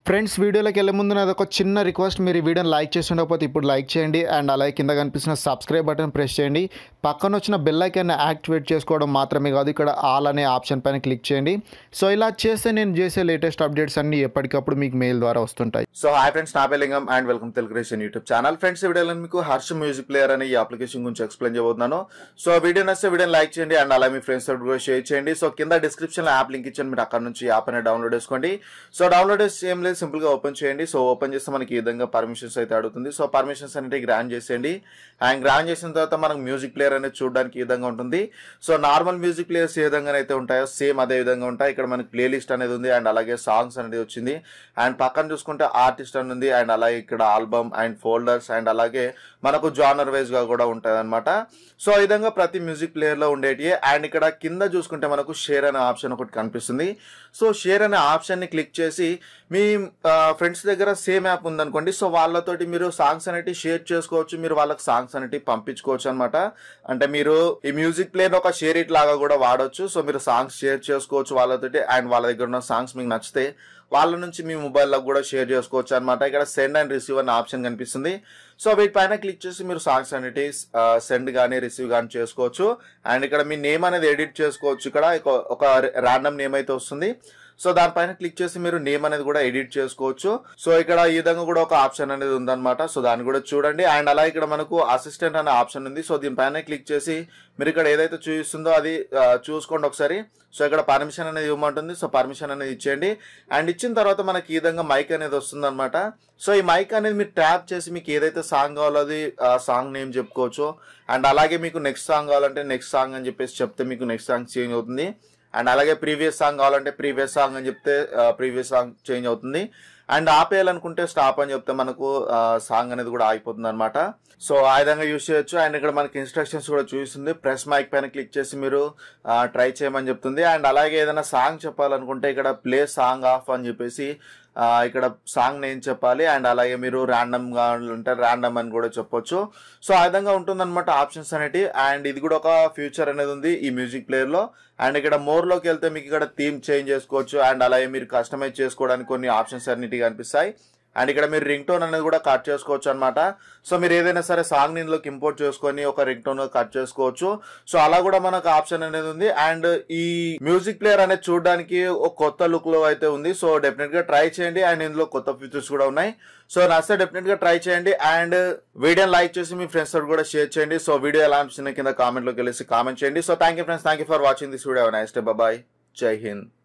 friends వీడియోలోకి వెళ్ళే ముందు నాది ఒక చిన్న రిక్వెస్ట్ మీరు ఈ వీడియోని లైక్ చేసి ఉండకపోతే ఇప్పుడు లైక్ చేయండి అండ్ అలాగే కింద కనిపిస్తున్న సబ్స్క్రైబ్ బటన్ ప్రెస్ చేయండి పక్కన వచ్చిన బెల్ ఐకాన్ యాక్టివేట్ చేసుకోవడం మాత్రమే కాదు ఇక్కడ ఆల్ అనే ఆప్షన్ పైన క్లిక్ చేయండి సో ఇలా చేస్తే నేను చేసే లేటెస్ట్ అప్డేట్స్ అన్ని ఎప్పటికప్పుడు మీకు మెయిల్ ద్వారా వస్తుంటాయి సో హాయ్ ఫ్రెండ్స్ నా బెలింగం and welcome Telugu ration YouTube channel friends ఈ వీడియోలో మీకు హర్ష్ మ్యూజిక్ ప్లేయర్ అనే ఈ అప్లికేషన్ గురించి ఎక్స్ప్లెయిన్ చేయబోతున్నాను సో వీడియో నచ్చితే వీడియోని లైక్ చేయండి అండ్ అలా మీ ఫ్రెండ్స్ తోటి కూడా షేర్ చేయండి సో కింద డిస్క్రిప్షన్ లో యాప్ లింక్ ఇచ్చాను మీరు అక్కడ నుంచి యాప్ అనేది డౌన్లోడ్ చేసుకోండి సో డౌన్లోడ్ చేసి ఏం లేదు సింపుల్ గా ఓపెన్ చేయండి సో ఓపెన్ చేస్తే మనకి ఈ విధంగా పర్మిషన్స్ అయితే అడుగుతుంది సో పర్మిషన్స్ అనేది గ్రాండ్ చేసేయండి అండ్ గ్రాండ్ చేసిన తర్వాత మనకు మ్యూజిక్ ప్లేయర్ అనేది చూడడానికి ఈ విధంగా ఉంటుంది సో నార్మల్ మ్యూజిక్ ప్లేయర్స్ ఏ విధంగా అయితే ఉంటాయో సేమ్ అదే విధంగా ఉంటాయి ఇక్కడ మనకి ప్లేలిస్ట్ అనేది ఉంది అండ్ అలాగే సాంగ్స్ అనేది వచ్చింది అండ్ పక్కన చూసుకుంటే ఆర్టిస్ట్ అని ఉంది అండ్ అలాగే ఇక్కడ ఆల్బమ్ అండ్ ఫోల్డర్స్ అండ్ అలాగే మనకు జానర్ వైజ్ గా కూడా ఉంటుంది అనమాట సో ఈ విధంగా ప్రతి మ్యూజిక్ ప్లేయర్ లో ఉండేటి అండ్ ఇక్కడ కింద చూసుకుంటే మనకు షేర్ అనే ఆప్షన్ ఒకటి కనిపిస్తుంది సో షేర్ అనే ఆప్షన్ ని క్లిక్ చేసి మీ ఫ్రెండ్స్ దగ్గర సేమ్ యాప్ ఉందనుకోండి సో వాళ్ళతోటి మీరు సాంగ్స్ అనేటివి షేర్ చేసుకోవచ్చు మీరు వాళ్ళకి సాంగ్స్ అనేటివి పంపించుకోవచ్చు అనమాట అంటే మీరు ఈ మ్యూజిక్ ప్లేయర్ ఒక షేర్ ఇట్ లాగా కూడా వాడొచ్చు సో మీరు సాంగ్స్ షేర్ చేసుకోవచ్చు వాళ్ళతోటి అండ్ వాళ్ళ దగ్గర ఉన్న సాంగ్స్ మీకు నచ్చితే వాళ్ళ నుంచి మీ మొబైల్లో కూడా షేర్ చేసుకోవచ్చు అనమాట ఇక్కడ సెండ్ అండ్ రిసీవ్ అనే ఆప్షన్ కనిపిస్తుంది సో వీటిపైన క్లిక్ చేసి మీరు సాంగ్స్ అనేవి సెండ్ కానీ రిసీవ్ కానీ చేసుకోవచ్చు అండ్ ఇక్కడ మీ నేమ్ అనేది ఎడిట్ చేసుకోవచ్చు ఇక్కడ ఒక- ఒక ర్యాండమ్ నేమ్ అయితే వస్తుంది సో దానిపైన క్లిక్ చేసి మీరు నేమ్ అనేది కూడా ఎడిట్ చేసుకోవచ్చు సో ఇక్కడ ఈ విధంగా కూడా ఒక ఆప్షన్ అనేది ఉందన్నమాట సో దాన్ని కూడా చూడండి అండ్ అలా ఇక్కడ మనకు అసిస్టెంట్ అనే ఆప్షన్ ఉంది సో దీనిపైన క్లిక్ చేసి మీరు ఇక్కడ ఏదైతే చూపిస్తుందో అది ఆ, చూసుకోండి ఒకసారి సో ఇక్కడ పర్మిషన్ అనేది ఇవ్వమంటుంది సో పర్మిషన్ అనేది ఇచ్చేయండి అండ్ ఇచ్చిన తర్వాత మనకి ఈ విధంగా మైక్ అనేది వస్తుంది అనమాట సో ఈ మైక్ అనేది మీరు ట్యాప్ చేసి మీకు ఏదైతే సాంగ్ కావాలో అది సాంగ్ నేమ్ చెప్పుకోవచ్చు అండ్ అలాగే మీకు నెక్స్ట్ సాంగ్ కావాలంటే నెక్స్ట్ సాంగ్ అని చెప్పేసి చెప్తే మీకు నెక్స్ట్ సాంగ్ చేంజ్ అవుతుంది అండ్ అలాగే ప్రీవియస్ సాంగ్ కావాలంటే ప్రీవియస్ సాంగ్ అని చెప్తే ప్రీవియస్ సాంగ్ చేంజ్ అవుతుంది అండ్ ఆపేయాలనుకుంటే స్టాప్ అని చెప్తే మనకు సాంగ్ అనేది కూడా ఆగిపోతుంది అనమాట సో ఆ విధంగా యూస్ చేయొచ్చు అండ్ ఇక్కడ మనకి ఇన్స్ట్రక్షన్స్ కూడా చూపిస్తుంది ప్రెస్ మైక్ పైన క్లిక్ చేసి మీరు ట్రై చేయమని చెప్తుంది అండ్ అలాగే ఏదైనా సాంగ్ చెప్పాలనుకుంటే ఇక్కడ ప్లే సాంగ్ ఆఫ్ అని చెప్పేసి ఆ, ఇక్కడ సాంగ్ నేమ్ చెప్పాలి అండ్ అలాగే మీరు ర్యాండమ్ గా ఉంటే ర్యాండమ్ అని కూడా చెప్పొచ్చు సో ఆ విధంగా ఉంటుందన్నమాట ఆప్షన్స్ అనేటివి అండ్ ఇది కూడా ఒక ఫ్యూచర్ అనేది ఉంది ఈ మ్యూజిక్ ప్లేయర్ లో అండ్ ఇక్కడ మోర్ లోకి వెళ్తే మీకు ఇక్కడ థీమ్ చేంజ్ చేసుకోవచ్చు అండ్ అలాగే మీరు కస్టమైజ్ చేసుకోవడానికి కొన్ని ఆప్షన్స్ అన్నిటి కనిపిస్తాయి అండ్ ఇక్కడ మీరు రింగ్ టోన్ అనేది కూడా కట్ చేసుకోవచ్చు అనమాట సో మీరు ఏదైనా సరే సాంగ్ ఇందులోకి ఇంపోర్ట్ చేసుకొని ఒక రింగ్ టోన్ కట్ చేసుకోవచ్చు సో అలా కూడా మనకు ఆప్షన్ అనేది ఉంది అండ్ ఈ మ్యూజిక్ ప్లేయర్ అనేది చూడడానికి ఒక కొత్త లుక్ లో అయితే ఉంది సో డెఫినెట్ గా ట్రై చేయండి అండ్ ఇందులో కొత్త ఫీచర్స్ కూడా ఉన్నాయి సో నచ్చితే డెఫినెట్ గా ట్రై చేయండి అండ్ వీడియోని లైక్ చేసి మీ ఫ్రెండ్స్ తోటి కూడా షేర్ చేయండి సో వీడియో ఎలా అనిపించింది కింద కామెంట్ లోకి వెళ్ళేసి కామెంట్ చేయండి so thank you friends thank you for watching this video nice day bye Jai Hind